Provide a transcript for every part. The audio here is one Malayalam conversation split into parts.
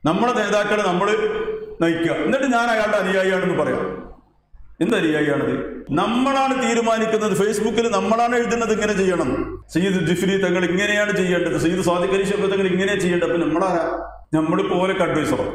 നമ്മളെ നേതാക്കളെ നമ്മൾ നയിക്കുക എന്നിട്ട് ഞാൻ അയാളുടെ അനുയായിയാണെന്ന് പറയാം എന്ത് അനുയായിയാണത് നമ്മളാണ് തീരുമാനിക്കുന്നത് ഫേസ്ബുക്കിൽ നമ്മളാണ് എഴുതുന്നത് ഇങ്ങനെ ചെയ്യണം സയ്യിദ് ജിഫ്രി തങ്ങൾ ഇങ്ങനെയാണ് ചെയ്യേണ്ടത് സയ്യിദ് സാദിഖ് അലി ഷബ് തങ്ങൾ ഇങ്ങനെ ചെയ്യേണ്ടത് അപ്പൊ നമ്മളാരാ നമ്മൾ പോലെ അഡ്വൈസറോ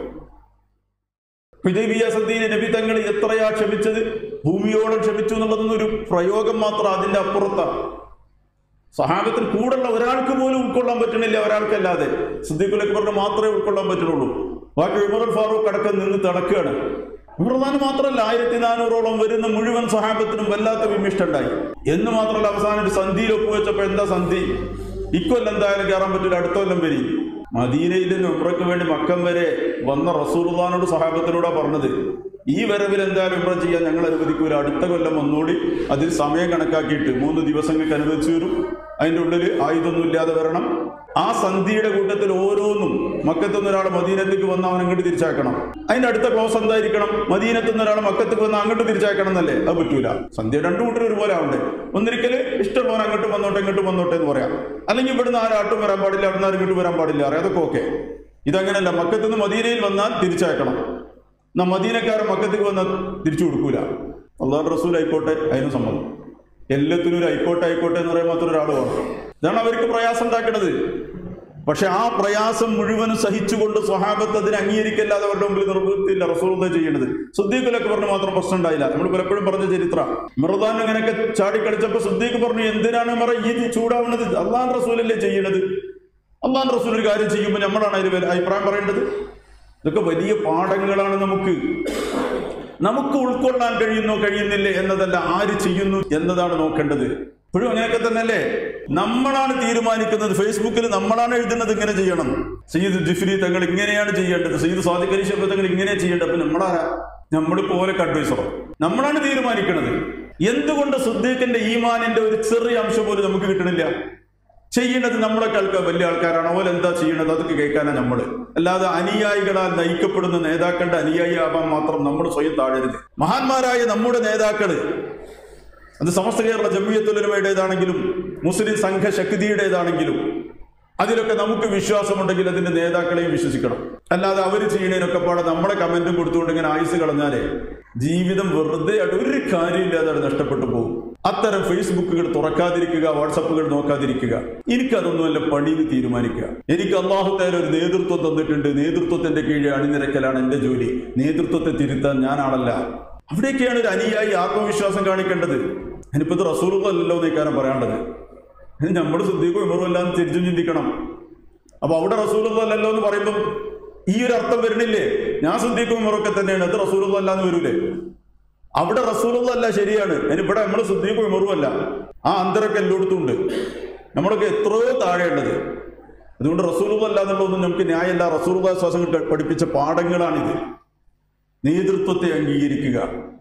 ഹുദൈബിയ സന്ധിയിലെ നബി തങ്ങൾ എത്രയാ ക്ഷമിച്ചത് ഭൂമിയോളം ക്ഷമിച്ചു എന്നുള്ളതൊന്നും ഒരു പ്രയോഗം മാത്രം അതിന്റെ അപ്പുറത്താണ് സഹാബത്തിൽ കൂടുള്ള ഒരാൾക്ക് പോലും ഉൾക്കൊള്ളാൻ പറ്റണില്ല ഒരാൾക്കല്ലാതെ സിദ്ദീഖുൽ അക്ബറിന് മാത്രമേ ഉൾക്കൊള്ളാൻ പറ്റുള്ളൂ ബാക്കി ഉമർ ഫാറൂഖ് അടക്കം നിന്ന് തിളക്കുകയാണ് ഉമർദാൻ മാത്രമല്ല ആയിരത്തി നാനൂറോളം വരുന്ന മുഴുവൻ സഹാബത്തിനും വല്ലാത്ത വിമിഷ്ടണ്ടായി എന്ന് മാത്രമല്ല അവസാനം ഒരു സന്ധിയിൽ ഒപ്പുവെച്ചപ്പോ എന്താ സന്ധി ഇക്കൊല്ലം എന്തായാലും കയറാൻ പറ്റില്ല അടുത്ത കൊല്ലം വരി മദീനയിൽ നിന്ന് ഉമ്രയ്ക്ക് വേണ്ടി മക്കം വരെ വന്ന റസൂർദാനോട് സഹാബത്തിനോടാ പറഞ്ഞത് ഈ വരവിൽ എന്തായാലും ഉമ്ര ചെയ്യാൻ ഞങ്ങൾ അനുവദിക്കൂല അടുത്ത കൊല്ലം ഒന്നുകൂടി അതിൽ സമയം കണക്കാക്കിയിട്ട് മൂന്ന് ദിവസങ്ങൾക്ക് അനുവദിച്ചു വരും അതിൻ്റെ ഉള്ളിൽ ആയുധമൊന്നും ഇല്ലാതെ വരണം ആ സന്ധിയുടെ കൂട്ടത്തിൽ ഓരോന്നും മക്കത്തുനിന്ന് ഒരാൾ മദീനത്തേക്ക് വന്ന് അവൻ അങ്ങോട്ട് തിരിച്ചാക്കണം അതിന്റെ അടുത്ത ക്ലോസ് എന്തായിരിക്കണം മദീനത്തുനിന്ന് ഒരാൾ മക്കത്തേക്ക് വന്ന് അങ്ങോട്ട് തിരിച്ചാക്കണം എന്നല്ലേ അത് പറ്റൂല സന്ധ്യ രണ്ടു കൂട്ടർ ഒരുപോലെ ആവണ്ടേ ഒന്നിരിക്കല് ഇഷ്ടമുള്ളവൻ അങ്ങോട്ട് വന്നോട്ടെ ഇങ്ങോട്ട് വന്നോട്ടെ എന്ന് പറയാം അല്ലെങ്കിൽ ഇവിടുന്ന് ആരാട്ടും വരാൻ പാടില്ല അവിടുന്ന് ആരും ഇങ്ങോട്ട് വരാൻ പാടില്ല അറിയാം അതൊക്കെ ഓക്കെ ഇതങ്ങനെയല്ല മക്കത്തുനിന്ന് മദീനയിൽ വന്നാൽ തിരിച്ചയക്കണം എന്നാ മദീനക്കാരൻ മക്കത്തേക്ക് വന്നാൽ തിരിച്ചു കൊടുക്കൂല അള്ളാഹു റസൂൽ ആയിക്കോട്ടെ അതിനും സമ്മതം എല്ലാത്തിനും ഒരു ആയിക്കോട്ടെ ആയിക്കോട്ടെ എന്ന് പറയാൻ മാത്രം ഒരാൾ വേണം ഇതാണ് അവർക്ക് പ്രയാസം ഉണ്ടാക്കുന്നത് പക്ഷെ ആ പ്രയാസം മുഴുവനും സഹിച്ചുകൊണ്ട് സ്വഹാബത്ത് അതിനെ അംഗീകരിക്കല്ലാതെ അവരുടെ മുമ്പിൽ നിർവൃത്തിയില്ല റസൂൽ ചെയ്യേണ്ടത് സുദ്ദീഖിലൊക്കെ പറഞ്ഞ് മാത്രം പ്രശ്നം ഉണ്ടായില്ല നമ്മൾ പലപ്പോഴും പറഞ്ഞ ചരിത്ര മിർദാൻ ഇങ്ങനെയൊക്കെ ചാടിക്കളിച്ചപ്പോ സുദ്ദീഖ് പറഞ്ഞു എന്തിനാണ് മറ ഈ ചൂടാവുന്നത് അള്ളാൻ റസൂലല്ലേ ചെയ്യണത് അള്ളാൻ റസൂൽ ഒരു കാര്യം ചെയ്യുമ്പോൾ നമ്മളാണ് അതിൽ അഭിപ്രായം പറയേണ്ടത് ഇതൊക്കെ വലിയ പാഠങ്ങളാണ് നമുക്ക് നമുക്ക് ഉൾക്കൊള്ളാൻ കഴിയുന്നോ കഴിയുന്നില്ലേ എന്നതല്ല ആര് ചെയ്യുന്നു എന്നതാണ് നോക്കേണ്ടത് ഇപ്പോഴും അങ്ങനെയൊക്കെ തന്നെയല്ലേ നമ്മളാണ് തീരുമാനിക്കുന്നത് ഫേസ്ബുക്കിൽ നമ്മളാണ് എഴുതുന്നത് ഇങ്ങനെ ചെയ്യണം സയ്യിദ് ജിഫ്രി തങ്ങൾ ഇങ്ങനെയാണ് ചെയ്യേണ്ടത് സയ്യിദ് സാദിഖ് അലി ഷബ് തങ്ങൾ ഇങ്ങനെ ചെയ്യേണ്ടത് അപ്പൊ നമ്മളാരാ നമ്മൾ പോലെ അഡ്വൈസറോ നമ്മളാണ് തീരുമാനിക്കുന്നത് എന്തുകൊണ്ട് സുദ്ദീഖിന്റെ ഈമാനിന്റെ ഒരു ചെറിയ അംശം പോലും നമുക്ക് കിട്ടണില്ല ചെയ്യേണ്ടത് നമ്മളൊക്കെ ആൾക്കാർ വലിയ ആൾക്കാരാണ് ഓല എന്താ ചെയ്യണത് അതൊക്കെ കേൾക്കാനാ നമ്മള് അല്ലാതെ അനുയായികളാൽ നയിക്കപ്പെടുന്ന നേതാക്കളുടെ അനുയായി ആവാൻ മാത്രം നമ്മൾ സ്വയം താഴരുത് മഹാന്മാരായ നമ്മുടെ നേതാക്കള് അത് സമസ്ത കേരള ജമിയത്തുലമയുടേതാണെങ്കിലും മുസ്ലിം സംഘശക്തിയുടേതാണെങ്കിലും അതിലൊക്കെ നമുക്ക് വിശ്വാസമുണ്ടെങ്കിൽ അതിന്റെ നേതാക്കളെയും വിശ്വസിക്കണം അല്ലാതെ അവർ ചെയ്യണതിനൊക്കെ പാടെ നമ്മളെ കമന്റും കൊടുത്തുകൊണ്ട് ഇങ്ങനെ ആയുസ് കളഞ്ഞാലേ ജീവിതം വെറുതെ ആയിട്ട് ഒരു കാര്യമില്ലാതെ അത് നഷ്ടപ്പെട്ടു പോകും അത്തരം ഫേസ്ബുക്കുകൾ തുറക്കാതിരിക്കുക വാട്സപ്പുകൾ നോക്കാതിരിക്കുക എനിക്കതൊന്നുമല്ല പണിന്ന് തീരുമാനിക്കുക എനിക്ക് അള്ളാഹുത്തേല ഒരു നേതൃത്വം തന്നിട്ടുണ്ട് നേതൃത്വത്തിന്റെ കീഴിൽ അണിനിരക്കലാണ് എന്റെ ജോലി നേതൃത്വത്തെ തിരുത്താൻ ഞാനാണല്ല അവിടെയൊക്കെയാണ് ഒരു അനുയായി ആത്മവിശ്വാസം കാണിക്കേണ്ടത് ഇനിയിപ്പോ ഇത് റസൂറുകളല്ലോ എന്നേക്കാരം പറയാനുള്ളത് ഇനി നമ്മൾ ശ്രദ്ധിക്കും ഇമറുമെല്ലാം തിരിച്ചും ചിന്തിക്കണം അപ്പൊ അവിടെ റസൂലുള്ളല്ലോ എന്ന് പറയുമ്പോൾ ഈ ഒരു അർത്ഥം വരുന്നില്ലേ ഞാൻ ശ്രദ്ധിക്കും ഇമറൊക്കെ തന്നെയാണ് അത് റസൂലുള്ള എന്ന് വരൂലേ അവിടെ റസൂലുള്ള അല്ല ശരിയാണ് ഇനി ഇവിടെ നമ്മൾ ശ്രദ്ധിക്കും ഇമറും അല്ല ആ അന്തരൊക്കെ എല്ലായിടത്തും ഉണ്ട് നമ്മളൊക്കെ എത്രയോ താഴെയുള്ളത് അതുകൊണ്ട് റസൂലുള്ള എന്നുള്ളതൊന്നും നമുക്ക് ന്യായമല്ല റസൂലുള്ള ശ്വാസം പഠിപ്പിച്ച പാഠങ്ങളാണിത് നേതൃത്വത്തെ അംഗീകരിക്കുക